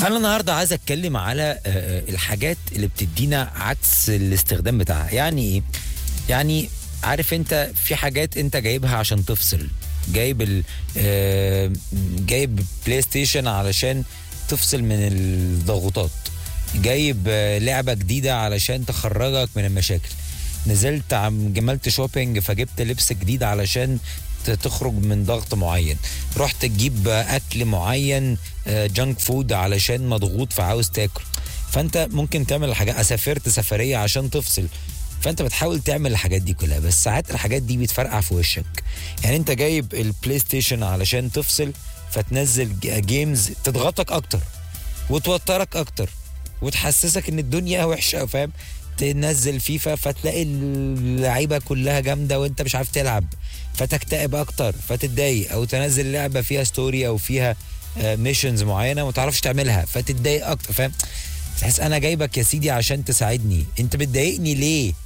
انا النهارده عايز اتكلم على آه، آه، الحاجات اللي بتدينا عكس الاستخدام بتاعها يعني ايه يعني عارف انت في حاجات انت جايبها عشان تفصل جايب ال آه، جايب بلاي ستيشن علشان تفصل من الضغوطات جايب آه، لعبه جديده علشان تخرجك من المشاكل نزلت عم جملت شوبينج فجبت لبس جديد علشان ت- تخرج من ضغط معين رحت تجيب اكل معين جانك فود علشان مضغوط فعاوز تاكل فانت ممكن تعمل حاجه سافرت سفريه عشان تفصل فانت بتحاول تعمل الحاجات دي كلها بس ساعات الحاجات دي بتفرقع في وشك يعني انت جايب البلاي ستيشن علشان تفصل فتنزل ج- جيمز تضغطك اكتر وتوترك اكتر وتحسسك ان الدنيا وحشه فاهم تنزل فيفا فتلاقي اللعيبه كلها جامده وانت مش عارف تلعب فتكتئب اكتر فتتضايق او تنزل لعبه فيها ستوري او فيها ميشنز معينه وما تعرفش تعملها فتتضايق اكتر فاهم تحس انا جايبك يا سيدي عشان تساعدني انت بتضايقني ليه